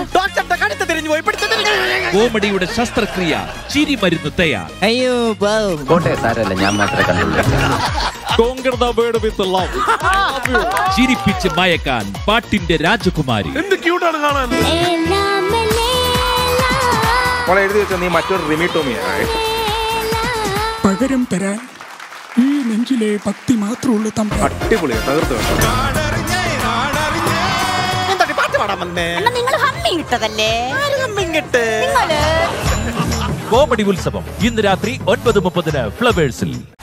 ഡോക്ടറുടെ കടുത്ത് തിരിഞ്ഞു പോയി പിടിച്ച് തിരിഞ്ഞു. കോമഡിയുടെ ശസ്ത്രക്രിയ ചിരി മരുന്ന് തയ്യാർ അയ്യോ പാവം കോട്ടയത്താരല്ല ഞാൻ മാത്രമേ കണ്ടുള്ളൂ ചിരിപ്പിച്ച് മയക്കാൻ പാട്ടിന്റെ രാജകുമാരി എന്ത് ക്യൂട്ടാണ് കാണാൻ മോളെ എഴുതി വെച്ച നീ മറ്റൊരു റിമി ടോമിയാണ് പകരം തരാൻ ഈ നെഞ്ചിലെ ഭക്തി മാത്രമുള്ളൂ തമ്പ അടിപൊളിയാ തകർത്ത് കേട്ടോ എന്താടി പാട്ട് പാടാൻ വന്നേ നിങ്ങൾ ഹമ്മി ഇട്ടതല്ലേ ആര് കമ്മിങ്ങിട്ട് നിങ്ങള് കോമഡി ഉത്സവം ഇന്ന് രാത്രി ഒൻപത് മുപ്പതിന് ഫ്ലവേഴ്സിൽ